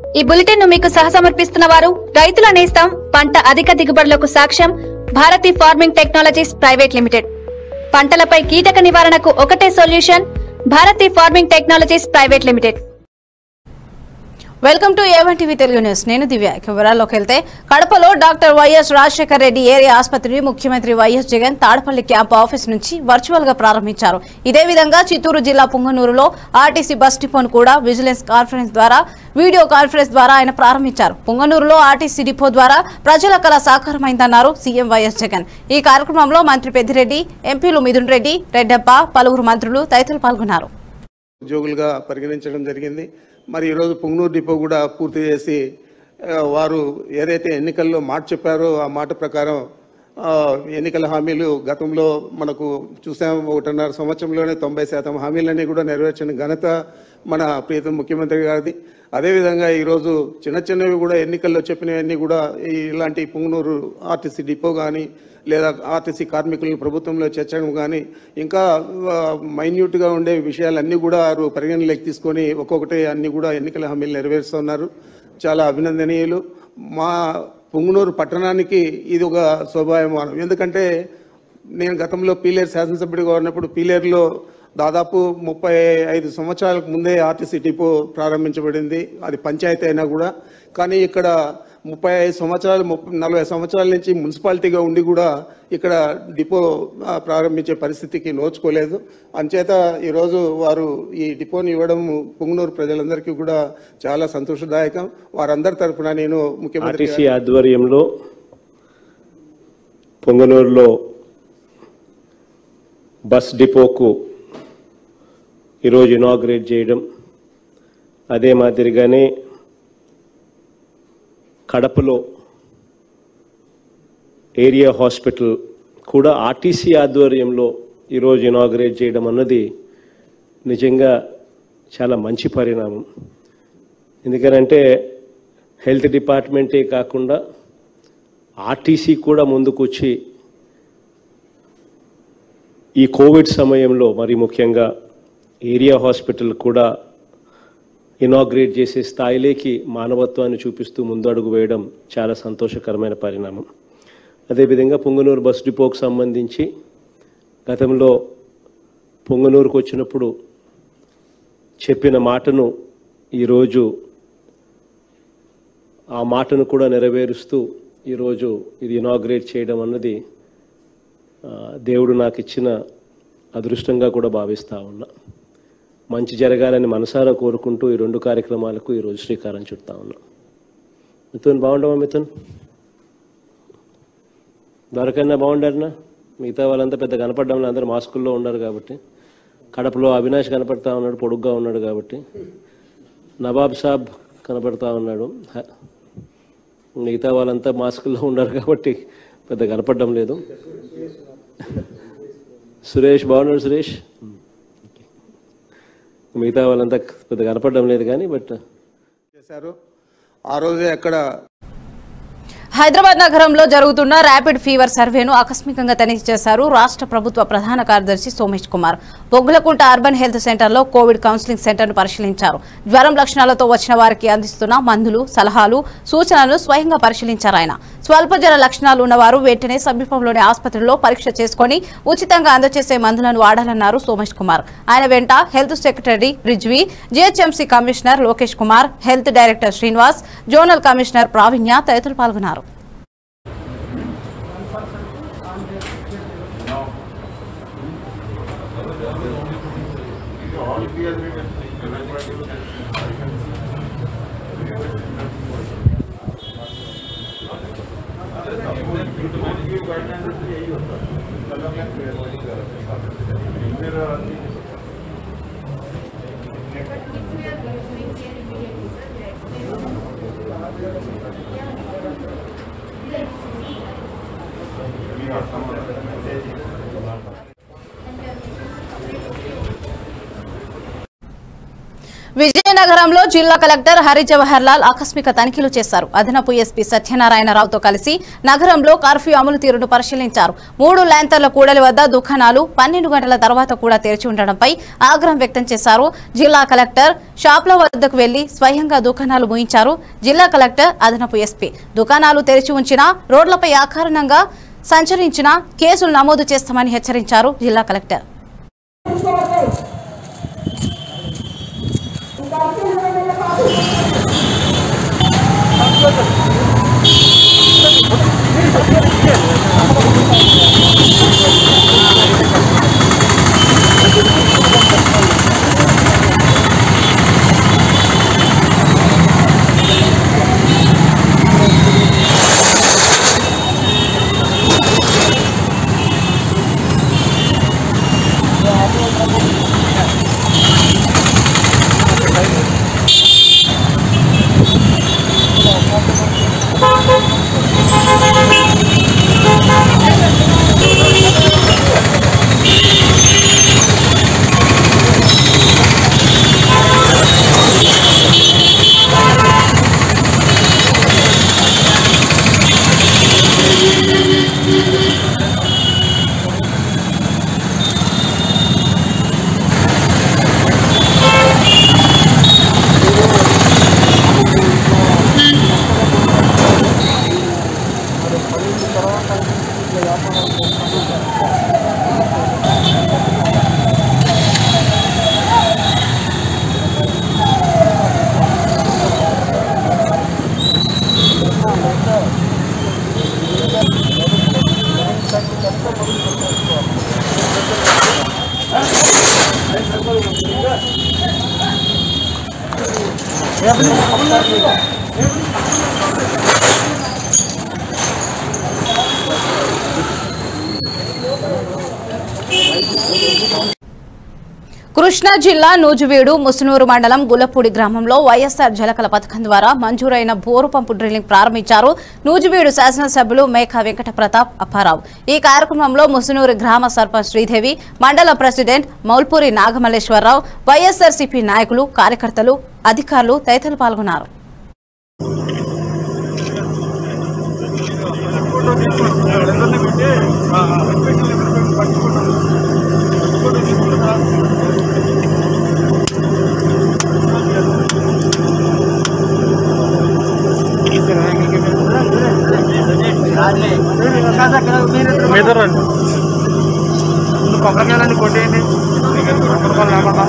ఈ బులెటిన్ ను మీకు సహసమర్పిస్తున్న వారు రైతుల నేస్తం పంట అధిక దిగుబడులకు సాక్ష్యం Bharati farming technologies private limited పంటలపై కీటక నివారణకు ఒకటే solution Bharati farming technologies private limited welcome to A one TV Telugu news నేను దివ్య ఇక వివరాల్లోకి వెళ్తే కడపలో doctor YS Rajasekhara Reddy area ఆసుపత్రిని ముఖ్యమంత్రి YS Jagan Tadepalli camp office నుంచి వర్చువల్ గా ప్రారంభించారు ఇదే విధంగా చిత్తూరు జిల్లా పుంగనూరులో ఆర్టీసీ బస్ డిపోను కూడా విజిలెన్స్ కాన్ఫరెన్స్ ద్వారా వీడియో కాన్ఫరెన్స్ ద్వారా ఆయన ప్రారంభించారు పుంగనూరులో ఆర్టీసీ డిపో ద్వారా ప్రజల కళ సాకారమైందన్నారు సీఎం వైఎస్ జగన్ ఈ కార్యక్రమంలో మంత్రి పెద్దిరెడ్డి ఎంపీలు మిథున్ రెడ్డి రెడ్డప్ప పలువురు మంత్రులు తదితరులు పాల్గొన్నారు ఉద్యోగులుగా పరిగణించడం జరిగింది మరి ఈరోజు పుంగనూరు డిపో కూడా పూర్తి చేసి ఆ, వారు ఏదైతే ఎన్నికల్లో మాట చెప్పారో ఆ మాట ప్రకారం ఆ, ఎన్నికల హామీలు గతంలో మనకు చూసాం ఒకటిన్నర సంవత్సరంలోనే తొంభై శాతం హామీలన్నీ కూడా నెరవేర్చిన ఘనత మన ప్రీతం ముఖ్యమంత్రి గారిది అదేవిధంగా ఈరోజు చిన్న చిన్నవి కూడా ఎన్నికల్లో చెప్పినవన్నీ కూడా ఈ ఇలాంటి పుంగనూరు ఆర్టీసీ డిపో కానీ లేదా ఆర్టీసీ కార్మికులను ప్రభుత్వంలో చేర్చడం కానీ ఇంకా ఆ, మైన్యూట్గా ఉండే విషయాలన్నీ కూడా వారు పరిగణలోకి తీసుకొని ఒక్కొక్కటి అన్ని కూడా ఎన్నికల హామీలు నెరవేరుస్తున్నారు చాలా అభినందనీయులు మా పుంగనూరు పట్టణానికి ఇది ఒక శోభాయమానం ఎందుకంటే నేను గతంలో పీలేరు శాసనసభ్యుడిగా ఉన్నప్పుడు పీలేరులో దాదాపు ముప్పై ఐదు సంవత్సరాలకు ముందే ఆర్టీసీ డిపో ప్రారంభించబడింది అది పంచాయతీ అయినా కూడా కానీ ఇక్కడ ముప్పై ఐదు సంవత్సరాలు ముప్పై నలభై సంవత్సరాల నుంచి మున్సిపాలిటీగా ఉండి కూడా ఇక్కడ డిపో ఆ, ప్రారంభించే పరిస్థితికి నోచుకోలేదు అంచేత ఈరోజు వారు ఈ డిపోని ఇవ్వడం పుంగనూరు ప్రజలందరికీ కూడా చాలా సంతోషదాయకం వారందరి తరఫున నేను ముఖ్యమంత్రి ఆర్టీసీ ఆధ్వర్యంలో పొంగనూరులో బస్ డిపోకు ఈరోజు ఇనాగ్రేట్ చేయడం అదే మాదిరిగానే కడపలో ఏరియా హాస్పిటల్ కూడా ఆర్టీసీ ఆధ్వర్యంలో ఈరోజు ఇనాగ్రేట్ చేయడం అన్నది నిజంగా చాలా మంచి పరిణామం ఎందుకనంటే హెల్త్ డిపార్ట్మెంటే కాకుండా ఆర్టీసీ కూడా ముందుకొచ్చి ఈ కోవిడ్ సమయంలో మరి ముఖ్యంగా ఏరియా హాస్పిటల్ కూడా ఇనాగ్రేట్ చేసే స్థాయిలోకి మానవత్వాన్ని చూపిస్తూ ముందడుగు వేయడం చాలా సంతోషకరమైన పరిణామం అదేవిధంగా పొంగనూరు బస్ డిపోకు సంబంధించి గతంలో పొంగనూరుకు వచ్చినప్పుడు చెప్పిన మాటను ఈరోజు ఆ మాటను కూడా నెరవేరుస్తూ ఈరోజు ఇది ఇనాగ్రేట్ చేయడం అన్నది ఆ, దేవుడు నాకు ఇచ్చిన అదృష్టంగా కూడా భావిస్తా ఉన్నా మంచి జరగాలని మనసారా కోరుకుంటూ ఈ రెండు కార్యక్రమాలకు ఈరోజు శ్రీకారం చుడతా ఉన్నా మిథున్ బాగుండవా మిథున్ దొరకన్నా బాగుండారనా మిగతా వాళ్ళంతా పెద్ద కనపడ్డం అందరూ మాస్కుల్లో ఉన్నారు కాబట్టి కడపలో అవినాష్ కనపడతా ఉన్నాడు పొడుగ్గా ఉన్నాడు కాబట్టి నవాబ్ సాబ్ కనపడతా ఉన్నాడు హ- మిగతా వాళ్ళంతా మాస్కుల్లో ఉన్నారు కాబట్టి పెద్ద కనపడడం లేదు సురేష్ బాగున్నాడు సురేష్ మిగతా వాళ్ళంతా పెద్ద కనపడడం లేదు కానీ బట్ చేశారు ఆ రోజే అక్కడ హైదరాబాద్ నగరంలో జరుగుతున్న ర్యాపిడ్ ఫీవర్ సర్వేను ఆకస్మికంగా తనిఖీ చేశారు రాష్ట్ర ప్రభుత్వ ప్రధాన కార్యదర్శి సోమేష్ కుమార్ బొగ్గులకుంట అర్బన్ హెల్త్ సెంటర్లో కోవిడ్ కౌన్సిలింగ్ సెంటర్ను పరిశీలించారు జ్వరం లక్షణాలతో వచ్చిన వారికి అందిస్తున్న మందులు సలహాలు సూచనలను స్వయంగా పరిశీలించారు ఆయన స్వల్ప జ్వర లక్షణాలు ఉన్నవారు వెంటనే సమీపంలోని ఆసుపత్రిలో పరీక్ష చేసుకుని ఉచితంగా అందజేసే మందులను వాడాలన్నారు సోమేష్ కుమార్ ఆయన వెంట health secretary Rizvi GHMC commissioner Lokesh Kumar health director Srinivas zonal commissioner Pravinya తదితరులు పాల్గొన్నారు విజయనగరంలో జిల్లా కలెక్టర్ హరి జవహర్ లాల్ ఆకస్మిక తనిఖీలు చేశారు అదనపు ఎస్పీ సత్యనారాయణరావుతో కలిసి నగరంలో కర్ఫ్యూ అమలు తీరును పరిశీలించారు మూడు ల్యాంతర్ల కూడలి వద్ద దుకాణాలు పన్నెండు గంటల తర్వాత కూడా తెరిచి ఉండడంపై ఆగ్రహం వ్యక్తం చేశారు జిల్లా కలెక్టర్ షాప్ల వద్దకు వెళ్లి స్వయంగా దుకాణాలు ముయించారు జిల్లా కలెక్టర్ అదనపు ఎస్పీ దుకాణాలు తెరిచి ఉంచినా రోడ్లపై అకారణంగా సంచరించిన కేసులు నమోదు చేస్తామని హెచ్చరించారు జిల్లా కలెక్టర్ కృష్ణా జిల్లా నూజువీడు ముసునూరు మండలం గులపూడి గ్రామంలో వైఎస్ఆర్ జలకల పథకం ద్వారా మంజూరైన బోరు పంపు డ్రిల్లింగ్ ప్రారంభించారు నూజువీడు శాసనసభ్యులు మేఘా వెంకట ప్రతాప్ అప్పారావు ఈ కార్యక్రమంలో ముసునూరు గ్రామ సర్పంచ్ శ్రీదేవి మండల ప్రెసిడెంట్ మౌల్పూరి నాగమల్లేశ్వరరావు వైఎస్ఆర్సీపీ నాయకులు కార్యకర్తలు అధికారులు తదితరులు పాల్గొన్నారు మీద రండి ముందు కొబ్బరికాయలన్నీ కొట్టేయండి కొబ్బరికాయలు లేకుండా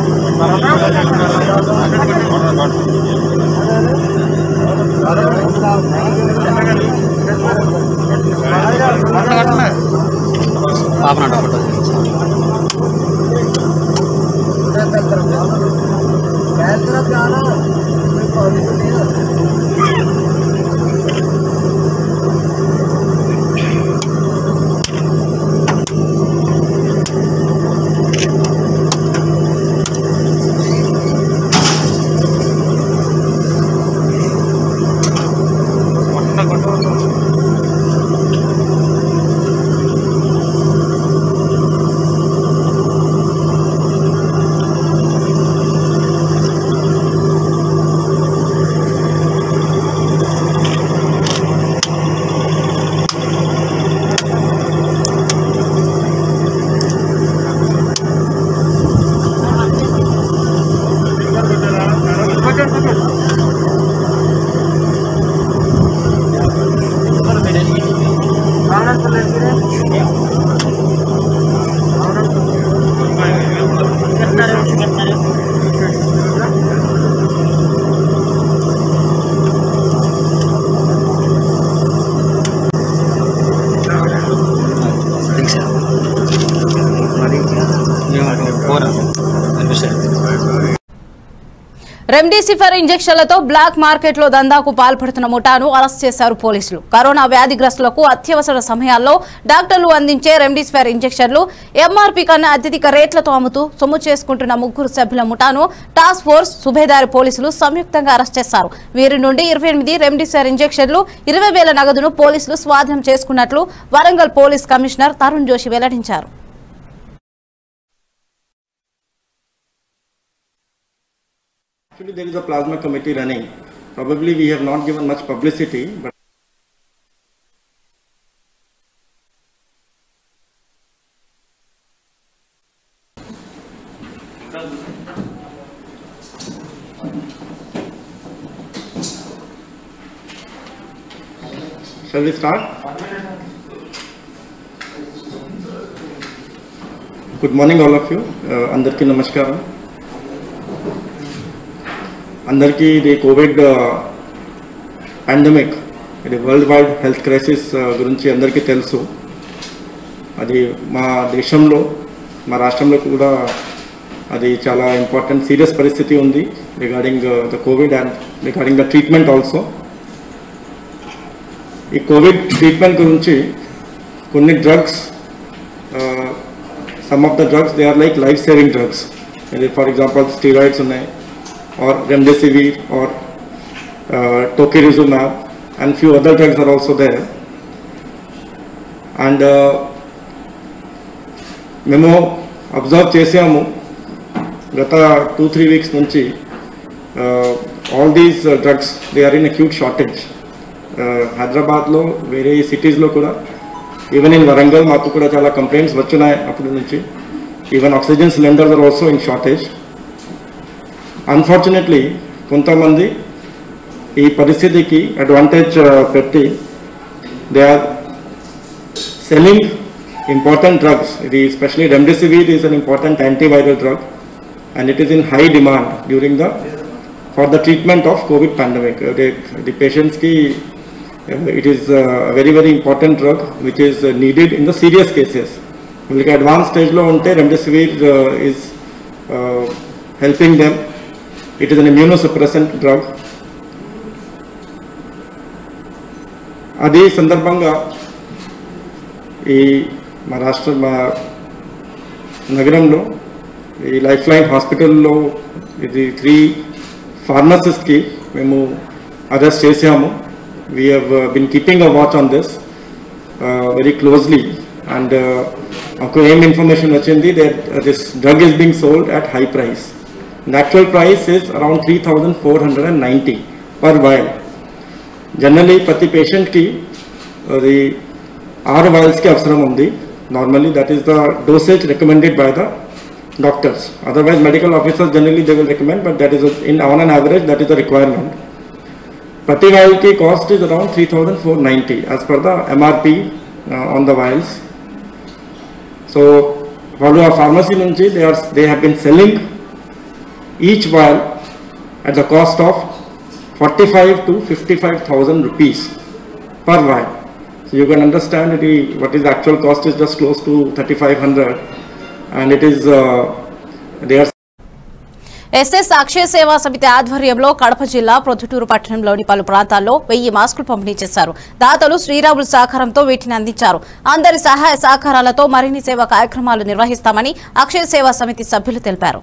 రెమ్డెసివిర్ ఇంజెక్షన్లతో బ్లాక్ మార్కెట్లో దందాకు పాల్పడుతున్న ముఠాను అరెస్ట్ చేశారు పోలీసులు కరోనా వ్యాధిగ్రస్తులకు అత్యవసర సమయాల్లో డాక్టర్లు అందించే రెమ్డెసివిర్ ఇంజెక్షన్లు ఎంఆర్పీ కన్నా అత్యధిక రేట్లతో అమ్ముతూ సొమ్ము చేసుకుంటున్న ముగ్గురు సభ్యుల ముఠాను టాస్క్ ఫోర్స్ సుబేదారి పోలీసులు సంయుక్తంగా అరెస్ట్ చేశారు వీరి నుండి ఇరవై ఎనిమిది రెమ్డెసివిర్ ఇంజెక్షన్లు ఇరవై వేల నగదును పోలీసులు స్వాధీనం చేసుకున్నట్లు వరంగల్ పోలీస్ కమిషనర్ తరుణ్ జోషి వెల్లడించారు Actually, there is a plasma committee running. Probably we have not given much publicity, but shall we start? Good morning, all of you. Uh, అందరికీ నమస్కారం అందరికీ ఇది కోవిడ్ పాండమిక్ ఇది వరల్డ్ వైడ్ హెల్త్ క్రైసిస్ గురించి అందరికీ తెలుసు అది మా దేశంలో మా రాష్ట్రంలో కూడా అది చాలా ఇంపార్టెంట్ సీరియస్ పరిస్థితి ఉంది regarding the Covid and regarding the treatment also ఈ కోవిడ్ ట్రీట్మెంట్ గురించి కొన్ని drugs some of the drugs they are like life saving drugs for example steroids ఉన్నాయి or remdesivir or uh, tocilizumab and few other drugs are also there. And uh, మేము observe చేసాము గత two three weeks నుంచి all these drugs they are in acute shortage హైదరాబాద్లో వేరే సిటీస్లో కూడా even in Warangal మాకు కూడా చాలా కంప్లైంట్స్ వచ్చినాయి అప్పటి నుంచి even oxygen cylinders are also in shortage unfortunately కొంతమంది ఈ పరిస్థితికి అడ్వాంటేజ్ పెట్టి they are selling important drugs ఇది specially remdesivir is an important antiviral drug and it is in high demand during the for the treatment of Covid pandemic the పేషెంట్స్కి it is very very important drug which is needed in the serious cases వీళ్ళకి advance స్టేజ్లో ఉంటే remdesivir is helping them. It is an immunosuppressant drug. అదే సందర్భంగా ఈ మా రాష్ట్ర మా నగరంలో ఈ లైఫ్ లైన్ హాస్పిటల్లో ఇది త్రీ ఫార్మసిస్ట్కి మేము అరెస్ట్ చేసాము we have been keeping a watch on this very closely and మాకు ఏం ఇన్ఫర్మేషన్ వచ్చింది that this drug is being sold at high price The actual price is around 3,490 per vial. Generally ప్రతి పేషెంట్కి అది ఆరు వైల్స్కి అవసరం ఉంది normally that is the dosage recommended by the doctors otherwise medical officers generally they will recommend but that is in on an average that is the requirement ప్రతి వైల్కి cost is around three thousand four ninety as per the MRP on the vials so వాళ్ళు ఆ pharmacy నుంచి they are they have been selling each vial at the cost of 45 to 55,000 rupees per vial. So you can understand it, is- what is the actual cost is just close to 3,500 and it is, uh, they are SS Akshaya Seva Samiti ఆధ్వర్యంలో కడప జిల్లా ప్రొద్దుటూరు పట్టణంలోని పలు ప్రాంతాల్లో వెయ్యి మాస్కులు పంపిణీ చేశారు దాతలు శ్రీరాములు సహకారంతో వీటిని అందించారు అందరి సహాయ సహకారాలతో మరిన్ని సేవా కార్యక్రమాలు నిర్వహిస్తామని అక్షయ సేవా సమితి సభ్యులు తెలిపారు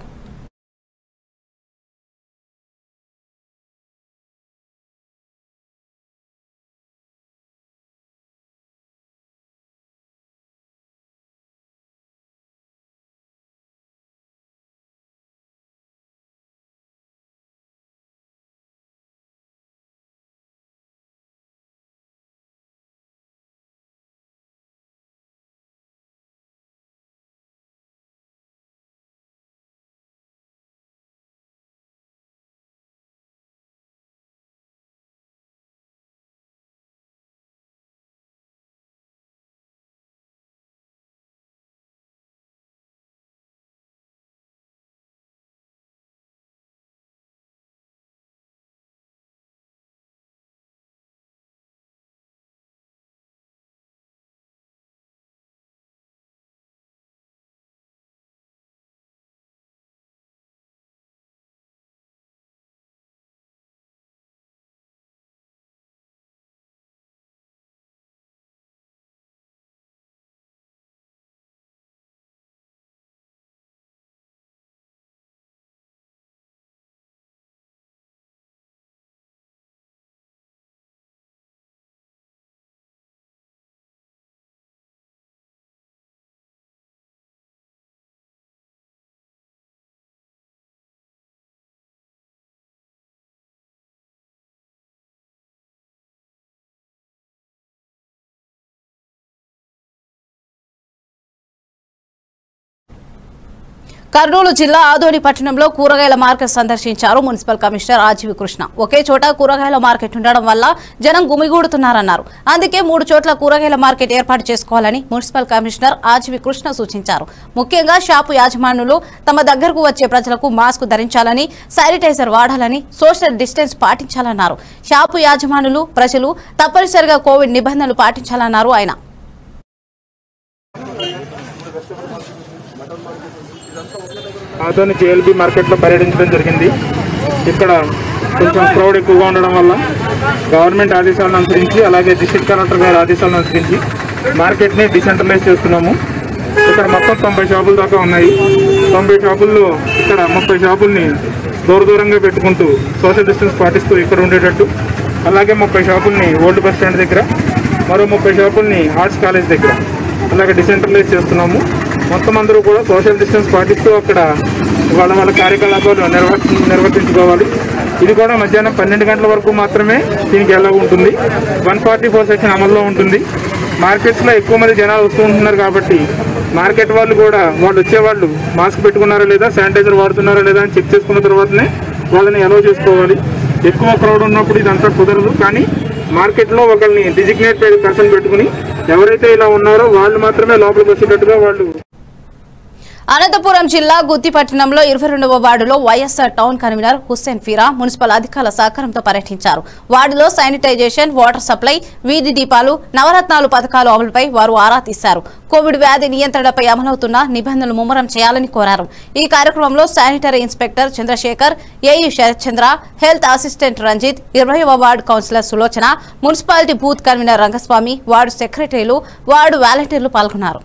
కర్నూలు జిల్లా ఆదోని పట్టణంలో కూరగాయల మార్కెట్ సందర్శించారు మున్సిపల్ కమిషనర్ ఆజీవి కృష్ణ ఒకే చోట కూరగాయల మార్కెట్ ఉండడం వల్ల జనం గుమిగూడుతున్నారన్నారు అందుకే మూడు చోట్ల కూరగాయల మార్కెట్ ఏర్పాటు చేసుకోవాలని మున్సిపల్ కమిషనర్ ఆజీవి కృష్ణ సూచించారు ముఖ్యంగా షాపు యాజమానులు తమ దగ్గరకు వచ్చే ప్రజలకు మాస్క్ ధరించాలని శానిటైజర్ వాడాలని సోషల్ డిస్టెన్స్ పాటించాలన్నారు షాపు యాజమానులు ప్రజలు తప్పనిసరిగా కోవిడ్ నిబంధనలు పాటించాలన్నారు ఆయన ఆదోని జేఎల్బి మార్కెట్లో పర్యటించడం జరిగింది ఇక్కడ కొంచెం క్రౌడ్ ఎక్కువగా ఉండడం వల్ల గవర్నమెంట్ ఆదేశాలను అనుసరించి అలాగే డిస్ట్రిక్ట్ కలెక్టర్ గారి ఆదేశాలను అనుసరించి మార్కెట్ని డిసెంట్రలైజ్ చేస్తున్నాము ఇక్కడ మొత్తం తొంభై షాపుల దాకా ఉన్నాయి తొంభై షాపుల్లో ఇక్కడ ముప్పై షాపుల్ని దూర దూరంగా పెట్టుకుంటూ సోషల్ డిస్టెన్స్ పాటిస్తూ ఇక్కడ ఉండేటట్టు అలాగే ముప్పై షాపుల్ని ఓల్డ్ బస్ స్టాండ్ దగ్గర మరో ముప్పై షాపుల్ని ఆర్ట్స్ కాలేజ్ దగ్గర అలాగే డిసెంట్రలైజ్ చేస్తున్నాము మొత్తం అందరూ కూడా సోషల్ డిస్టెన్స్ పాటిస్తూ అక్కడ వాళ్ళ వాళ్ళ కార్యకలాపాలు నిర్వర్తి నిర్వర్తించుకోవాలి ఇది కూడా మధ్యాహ్నం పన్నెండు గంటల వరకు మాత్రమే దీనికి ఎలా ఉంటుంది వన్ ఫార్టీ ఫోర్ సెక్షన్ అమల్లో ఉంటుంది మార్కెట్స్లో ఎక్కువ మంది జనాలు వస్తూ ఉంటున్నారు కాబట్టి మార్కెట్ వాళ్ళు కూడా వాళ్ళు వచ్చేవాళ్ళు మాస్క్ పెట్టుకున్నారా లేదా శానిటైజర్ వాడుతున్నారా లేదా అని చెక్ చేసుకున్న తర్వాతనే వాళ్ళని అలౌ చేసుకోవాలి ఎక్కువ క్రౌడ్ ఉన్నప్పుడు ఇదంతా కుదరదు కానీ మార్కెట్లో ఒకరిని డిజిగ్నేట్ పర్సన్ పెట్టుకుని ఎవరైతే ఇలా ఉన్నారో వాళ్ళు మాత్రమే లోపలికి వచ్చేటట్టుగా వాళ్ళు అనంతపురం జిల్లా గుత్తిపట్టణంలో ఇరవై రెండవ వార్డులో YSR town convener Hussain Peera మున్సిపల్ అధికారుల సహకారంతో పర్యటించారు వార్డులో శానిటైజేషన్ వాటర్ సప్లై వీధి దీపాలు నవరత్నాలు పథకాలు అమలుపై వారు ఆరా తీశారు కోవిడ్ వ్యాధి నియంత్రణపై అమలవుతున్న నిబంధనలు ముమ్మరం చేయాలని కోరారు ఈ కార్యక్రమంలో శానిటరీ ఇన్స్పెక్టర్ చంద్రశేఖర్ ఏయు శరత్చంద్ర హెల్త్ అసిస్టెంట్ రంజిత్ ఇరవైవ ward councillor Sulochana municipality booth convener Rangaswamy ward సెక్రటరీలు వార్డు వాలంటీర్లు పాల్గొన్నారు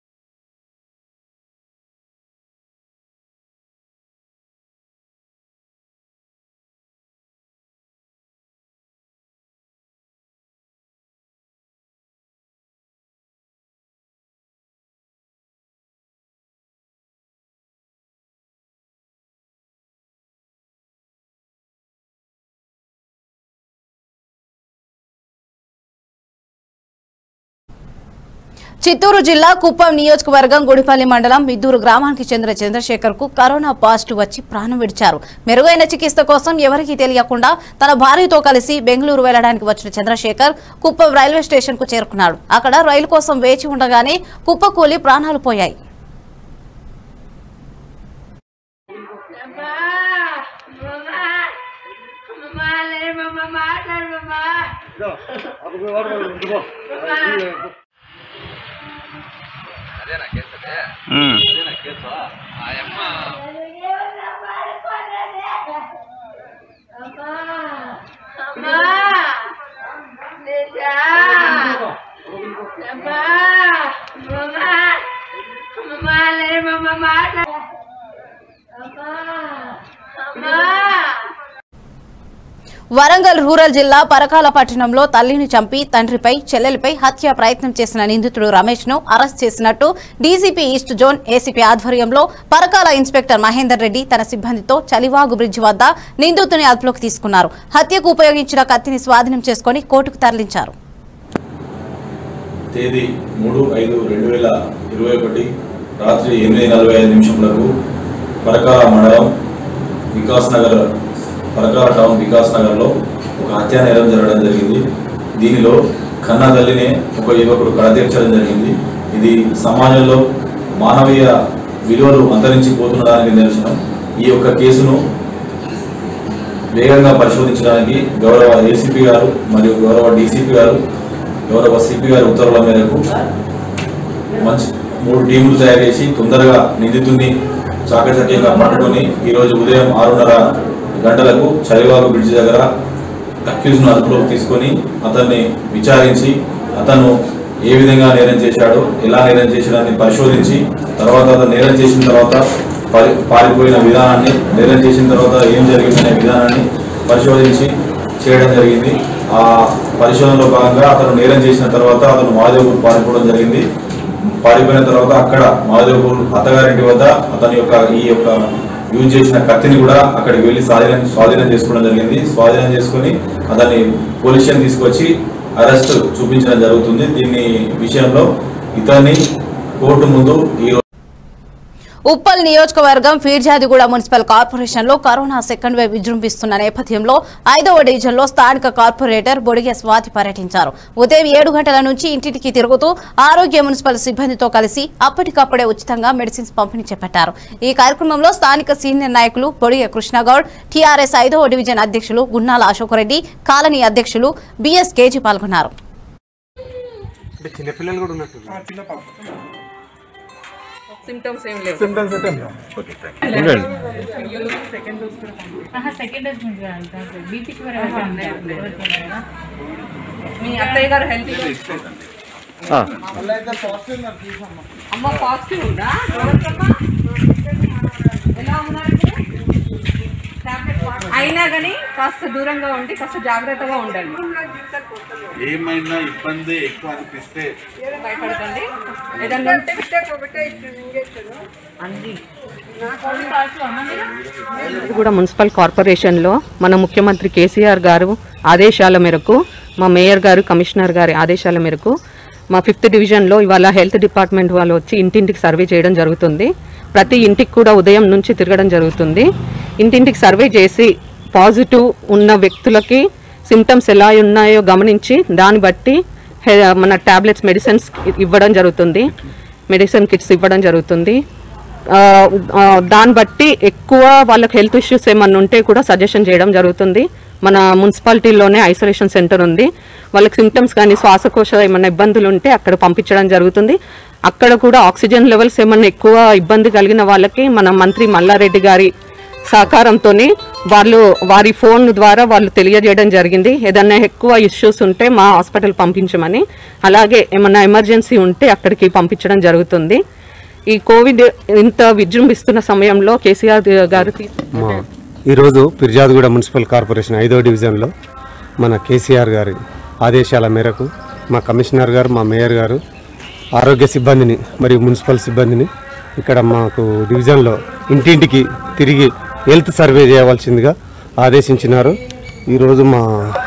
చిత్తూరు జిల్లా కుప్పం నియోజకవర్గం గుడిపల్లి మండలం మిద్దూరు గ్రామానికి చెందిన చంద్రశేఖర్ కు కరోనా పాజిటివ్ వచ్చి ప్రాణం విడిచారు మెరుగైన చికిత్స కోసం ఎవరికీ తెలియకుండా తన భార్యతో కలిసి బెంగళూరు వెళ్లడానికి వచ్చిన చంద్రశేఖర్ కుప్పం రైల్వే స్టేషన్ కు చేరుకున్నాడు అక్కడ రైలు కోసం వేచి ఉండగానే కుప్పకూలి ప్రాణాలు పోయాయి వరంగల్ రూరల్ జిల్లా పరకాల పట్టణంలో తల్లిని చంపి తండ్రిపై చెల్లెలిపై హత్య ప్రయత్నం చేసిన నిందితుడు రమేష్ ను అరెస్ట్ చేసినట్టు డీసీపీ ఈస్ట్ జోన్ ఏసీపీ ఆధ్వర్యంలో పరకాల ఇన్స్పెక్టర్ మహేందర్ రెడ్డి తన సిబ్బందితో చలివాగు బ్రిడ్జ్ వద్ద నిందితుని అదుపులోకి తీసుకున్నారు హత్యకు ఉపయోగించిన కత్తిని స్వాధీనం చేసుకుని కోర్టుకు తరలించారు తేదీ మూడు ఐదు రెండు వేల ఇరవై ఒకటి రాత్రి ఎనిమిది నలభై ఐదు నిమిషములకు పరకాల మండలం వికాస్ నగర్ పరకాల టౌన్ వికాస్ నగర్లో ఒక హత్యా నేరం జరగడం జరిగింది దీనిలో కన్న తల్లినే ఒక యువకుడు కడతీర్చడం జరిగింది ఇది సమాజంలో మానవీయ విలువలు అంతరించిపోతుండడానికి నిదర్శనం ఈ యొక్క కేసును వేగంగా పరిశోధించడానికి గౌరవ ఏసీపీ గారు మరియు గౌరవ డీసీపీ గారు గౌరవ సిపి గారి ఉత్తర్వుల మేరకు మంచి మూడు టీములు తయారు చేసి తొందరగా నిందితుడిని చాకచక్యంగా పట్టుకొని ఈరోజు ఉదయం ఆరున్నర గంటలకు చలివాగు బ్రిడ్జ్ దగ్గర అక్యూజ్ను అదుపులోకి తీసుకొని అతన్ని విచారించి అతను ఏ విధంగా నేరం చేశాడో ఎలా నేరం చేశాడని పరిశోధించి తర్వాత అతను నేరం చేసిన తర్వాత పారి పారిపోయిన విధానాన్ని నేరం చేసిన తర్వాత ఏం జరిగిందనే విధానాన్ని పరిశోధించి చేయడం జరిగింది ఆ పరిశోధనలో భాగంగా అతను నేరం చేసిన తర్వాత అతను మాదేవ్పూర్ పారిపోవడం జరిగింది పారిపోయిన తర్వాత అక్కడ మాదేవ్పూర్ అత్తగారింటి వద్ద అతని యొక్క ఈ యొక్క యూజ్ చేసిన కత్తిని కూడా అక్కడికి వెళ్ళి స్వాధీనం స్వాధీనం చేసుకోవడం జరిగింది స్వాధీనం చేసుకొని అతన్ని పోలీస్ స్టేషన్ తీసుకొచ్చి అరెస్ట్ చూపించడం జరుగుతుంది దీన్ని విషయంలో ఇతన్ని కోర్టు ముందు ఈ ఉప్పల్ నియోజకవర్గం ఫీర్జాదిగూడ మున్సిపల్ కార్పొరేషన్ లో కరోనా సెకండ్ వేవ్ విజృంభిస్తున్న నేపథ్యంలో ఐదవ డివిజన్లో స్థానిక కార్పొరేటర్ బొడిగె స్వాతి పర్యటించారు ఉదయం ఏడు గంటల నుంచి ఇంటింటికి తిరుగుతూ ఆరోగ్య మున్సిపల్ సిబ్బందితో కలిసి అప్పటికప్పుడే ఉచితంగా మెడిసిన్స్ పంపిణీ చేపట్టారు ఈ కార్యక్రమంలో స్థానిక సీనియర్ నాయకులు బొడిగె కృష్ణగౌడ్ టీఆర్ఎస్ ఐదవ డివిజన్ అధ్యక్షులు గున్నాల అశోక్ రెడ్డి కాలనీ అధ్యక్షులు బిఎస్ కేజీ పాల్గొన్నారు సిమ్టమ్స్ ఏం లేవు మీ అత్తయ్య గారు హెల్తీ అమ్మ పాజిటివ్ ఉందా ఎవరికమ్మా? ఎలా ఉన్నారు ఇప్పుడు? Tablet వాడు- అయినా కానీ కాస్త దూరంగా ఉండి కాస్త జాగ్రత్తగా ఉండండి ఏమైనా ఇబ్బంది ఎక్కువ అనిపిస్తే భయపడకండి ఏదన్నా ఉంటే అన్ని కూడా మున్సిపల్ కార్పొరేషన్లో మన ముఖ్యమంత్రి కేసీఆర్ గారు ఆదేశాల మేరకు మా మేయర్ గారు కమిషనర్ గారి ఆదేశాల మేరకు మా ఫిఫ్త్ డివిజన్లో ఇవాళ హెల్త్ డిపార్ట్మెంట్ వాళ్ళు వచ్చి ఇంటింటికి సర్వే చేయడం జరుగుతుంది ప్రతి ఇంటికి కూడా ఉదయం నుంచి తిరగడం జరుగుతుంది ఇంటింటికి సర్వే చేసి పాజిటివ్ ఉన్న వ్యక్తులకి సిమ్టమ్స్ ఎలా ఉన్నాయో గమనించి దాన్ని బట్టి హె- మన టాబ్లెట్స్ మెడిసిన్స్ ఇవ్వడం జరుగుతుంది మెడిసిన్ కిట్స్ ఇవ్వడం జరుగుతుంది ఆ, ఆ, దాన్ని బట్టి ఎక్కువ వాళ్ళకి హెల్త్ ఇష్యూస్ ఏమన్నా ఉంటే కూడా సజెషన్ చేయడం జరుగుతుంది మన మున్సిపాలిటీలోనే ఐసోలేషన్ సెంటర్ ఉంది వాళ్ళకి సిమ్టమ్స్ కానీ శ్వాసకోశ ఏమైనా ఇబ్బందులు ఉంటే అక్కడ పంపించడం జరుగుతుంది అక్కడ కూడా ఆక్సిజన్ లెవెల్స్ ఏమన్నా ఎక్కువ ఇబ్బంది కలిగిన వాళ్ళకి మన మంత్రి మల్లారెడ్డి గారి సహకారంతో వాళ్ళు వారి ఫోన్ ద్వారా వాళ్ళు తెలియజేయడం జరిగింది ఏదైనా ఎక్కువ ఇష్యూస్ ఉంటే మా హాస్పిటల్ పంపించమని అలాగే ఏమన్నా ఎమర్జెన్సీ ఉంటే అక్కడికి పంపించడం జరుగుతుంది ఈ కోవిడ్ ఇంత విజృంభిస్తున్న సమయంలో కేసీఆర్ గారు తీ- మా ఈరోజు పిర్జాదిగూడ మున్సిపల్ కార్పొరేషన్ ఐదో డివిజన్లో మన కేసీఆర్ గారి ఆదేశాల మేరకు మా కమిషనర్ గారు మా మేయర్ గారు ఆరోగ్య సిబ్బందిని మరియు మున్సిపల్ సిబ్బందిని ఇక్కడ మాకు డివిజన్లో ఇంటింటికి తిరిగి హెల్త్ సర్వే చేయవలసిందిగా ఆదేశించినారు ఈరోజు మా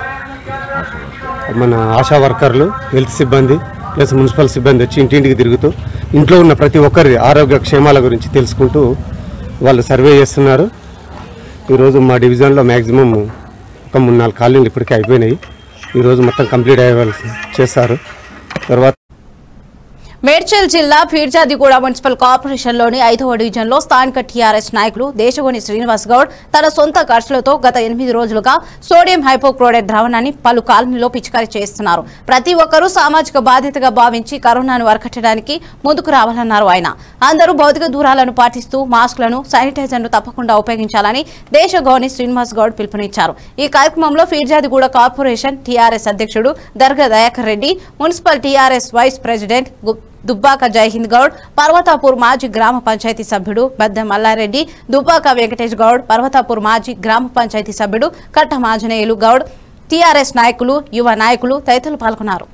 మన ఆశా వర్కర్లు హెల్త్ సిబ్బంది ప్లస్ మున్సిపల్ సిబ్బంది వచ్చి ఇంటింటికి తిరుగుతూ ఇంట్లో ఉన్న ప్రతి ఒక్కరి ఆరోగ్య క్షేమాల గురించి తెలుసుకుంటూ వాళ్ళు సర్వే చేస్తున్నారు ఈరోజు మా డివిజన్లో మ్యాక్సిమం ఒక మూడు నాలుగు కాలనీలు ఇప్పటికే అయిపోయినాయి ఈరోజు మొత్తం కంప్లీట్ అయ్యవలసి చేస్తారు తర్వాత మేడ్చల్ జిల్లా ఫీర్జాదిగూడ మున్సిపల్ కార్పొరేషన్లోని ఐదవ డివిజన్లో స్థానిక టీఆర్ఎస్ నాయకులు దేశగోని శ్రీనివాస్ గౌడ్ తన సొంత ఖర్చులతో గత ఎనిమిది రోజులుగా సోడియం హైపోక్లోరైడ్ ద్రావణాన్ని పలు కాలనీలో పిచికారీ చేస్తున్నారు ప్రతి ఒక్కరూ సామాజిక బాధ్యతగా భావించి కరోనాను అరికట్టడానికి ముందుకు రావాలన్నారు ఆయన అందరూ భౌతిక దూరాలను పాటిస్తూ మాస్కులను శానిటైజర్ను తప్పకుండా ఉపయోగించాలని దేశగౌని శ్రీనివాస్ గౌడ్ పిలుపునిచ్చారు ఈ కార్యక్రమంలో ఫీర్జాదిగూడ కార్పొరేషన్ టీఆర్ఎస్ అధ్యక్షుడు Darga Dayakar Reddy municipal TRS vice president గు- దుబ్బాక జైహింద్ గౌడ్ పర్వతాపూర్ మాజీ గ్రామ పంచాయతీ సభ్యుడు బద్దె మల్లారెడ్డి దుబ్బాక వెంకటేష్ గౌడ్ పర్వతాపూర్ మాజీ గ్రామ పంచాయతీ సభ్యుడు కట్ట మాజనేయులు గౌడ్ టీఆర్ఎస్ నాయకులు యువ నాయకులు తదితరులు పాల్గొన్నారు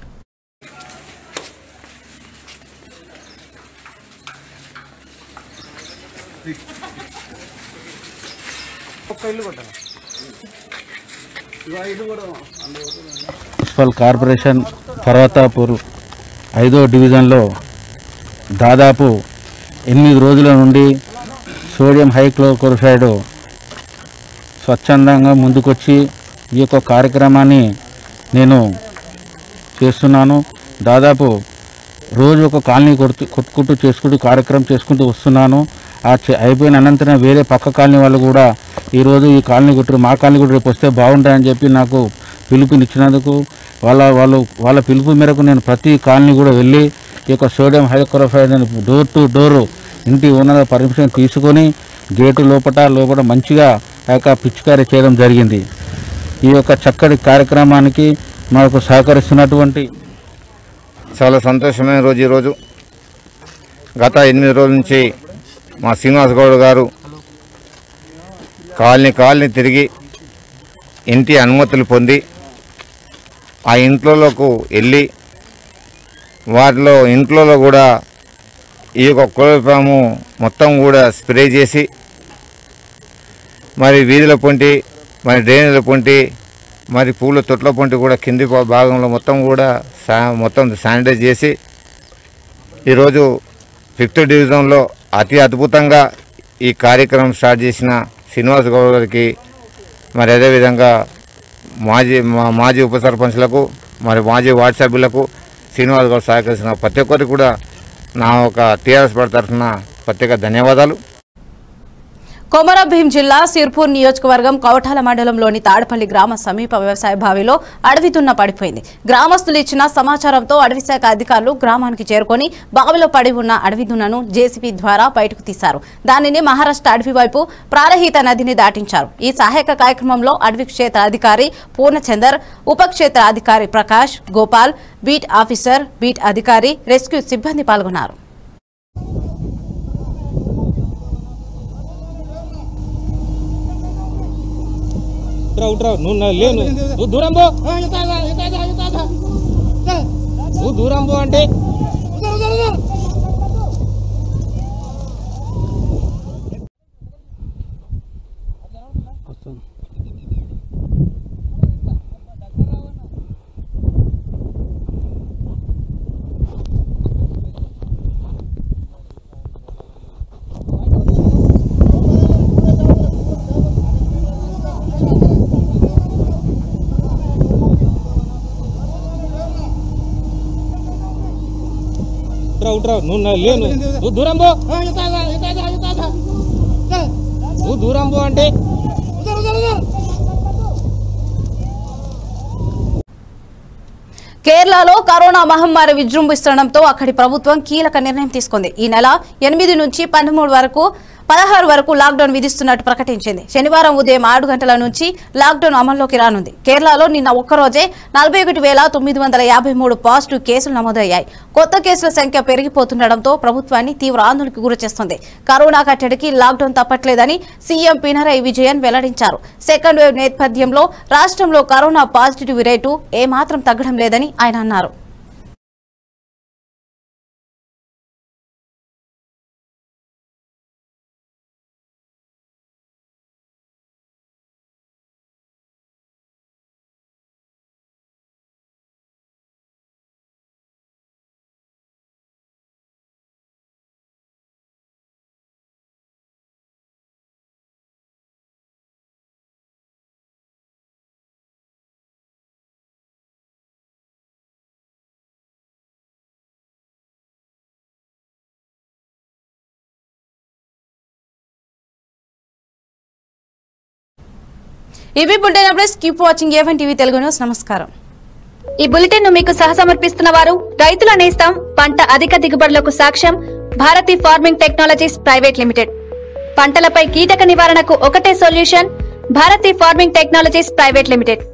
మున్సిపల్ కార్పొరేషన్ పర్వతాపూర్ ఐదో డివిజన్లో దాదాపు ఎనిమిది రోజుల నుండి సోడియం హైక్లోక్లోరైడ్ స్వచ్ఛందంగా ముందుకొచ్చి ఈ యొక్క కార్యక్రమాన్ని నేను చేస్తున్నాను దాదాపు రోజు ఒక కాలనీ కొడుతూ కొట్టుకుంటూ చేసుకుంటూ కార్యక్రమం చేసుకుంటూ వస్తున్నాను ఆ చే- అయిపోయిన అనంతరం వేరే పక్క కాలనీ వాళ్ళు కూడా ఈరోజు ఈ కాలనీ కొట్టరు మా కాలనీ కూడా రేపు వస్తే బాగుంటాయని చెప్పి నాకు పిలుపునిచ్చినందుకు వాళ్ళ వాళ్ళు వాళ్ళ పిలుపు మేరకు నేను ప్రతి కాలనీ కూడా వెళ్ళి ఈ యొక్క సోడియం హైక్లోరైడ్ డోర్ టు డోర్ ఇంటి ఓనర్ పర్మిషన్ తీసుకొని గేటు లోపట లోపల మంచిగా ఆ యొక్క పిచికారీ చేయడం జరిగింది ఈ యొక్క చక్కటి కార్యక్రమానికి మాకు సహకరిస్తున్నటువంటి చాలా సంతోషమైన రోజు ఈరోజు గత ఎనిమిది రోజుల నుంచి మా శ్రీనివాస్ గౌడ్ గారు కాలనీ కాలనీ తిరిగి ఇంటి అనుమతులు పొంది ఆ ఇంట్లోకి వెళ్ళి వాటిలో ఇంట్లో కూడా ఈ యొక్క క్లోరోఫాము మొత్తం కూడా స్ప్రే చేసి మరి వీధుల పొంటి మరి డ్రైనేజీల పొంటి మరి పూల తొట్ల పొంటి కూడా కింది భా- భాగంలో మొత్తం కూడా శా మొత్తం శానిటైజ్ చేసి ఈరోజు ఫిఫ్త్ డివిజన్లో అతి అద్భుతంగా ఈ కార్యక్రమం స్టార్ట్ చేసిన శ్రీనివాస్ గౌడ్ గారికి మరి అదేవిధంగా మాజీ మా మాజీ ఉప సర్పంచ్లకు మరి మాజీ వార్డు సభ్యులకు శ్రీనివాస్ గౌడ్ సహకరించిన ప్రతి ఒక్కరికి కూడా నా ఒక టీఆర్ఎస్ పార్టీ తరఫున ప్రత్యేక ధన్యవాదాలు కొమరంభీం జిల్లా సిర్పూర్ నియోజకవర్గం కవటాల మండలంలోని తాడపల్లి గ్రామ సమీప వ్యవసాయ బావిలో అడవి దున్న పడిపోయింది గ్రామస్తులు ఇచ్చిన సమాచారంతో అడవి శాఖ అధికారులు గ్రామానికి చేరుకొని బావిలో పడి ఉన్న అడవి దున్నను జేసీబీ ద్వారా బయటకు తీశారు దానిని మహారాష్ట్ర అడవి వైపు ప్రారహిత నదిని దాటించారు ఈ సహాయక కార్యక్రమంలో అడవి క్షేత్ర అధికారి పూర్ణచందర్ ఉపక్షేత్ర అధికారి Prakash Gopal beat officer beat అధికారి రెస్క్యూ సిబ్బంది పాల్గొన్నారు ఉట్రా ఉట్రా నువ్వు నా- లేను నువ్వు దూరం పో నువ్వు దూరం పో అంటే ఉట్రా ఉట్రా నువ్వు నా- లేను నువ్వు దూరం పో నువ్వు దూరం పో అంటే కేరళలో కరోనా మహమ్మారి విజృంభిస్తుండటంతో అక్కడి ప్రభుత్వం కీలక నిర్ణయం తీసుకుంది ఈ నెల ఎనిమిది నుంచి పదమూడు వరకు పదహారు వరకు లాక్డౌన్ విధిస్తున్నట్టు ప్రకటించింది శనివారం ఉదయం ఆరు గంటల నుంచి లాక్డౌన్ అమల్లోకి రానుంది కేరళలో నిన్న ఒక్కరోజే నలభై ఒకటి వేల తొమ్మిది వందల యాభై మూడు పాజిటివ్ కేసులు నమోదయ్యాయి కొత్త కేసుల సంఖ్య పెరిగిపోతుండటంతో ప్రభుత్వాన్ని తీవ్ర ఆందోళనకు గురిచేస్తుంది కరోనా కట్టడికి లాక్డౌన్ తప్పట్లేదని సీఎం పినరయి విజయన్ వెల్లడించారు సెకండ్ వేవ్ నేపథ్యంలో రాష్ట్రంలో కరోనా పాజిటివ్ రేటు ఏమాత్రం తగ్గడం లేదని ఆయన అన్నారు ఇవి bulletin updates keep watching A one TV Telugu news నమస్కారం ఈ బులెటిన్ ను మీకు సహసమర్పిస్తున్న వారు రైతుల నేస్తం పంట అధిక దిగుబడులకు సాక్ష్యం Bharati farming technologies private limited పంటలపై కీటక నివారణకు ఒకటే solution Bharati farming technologies private limited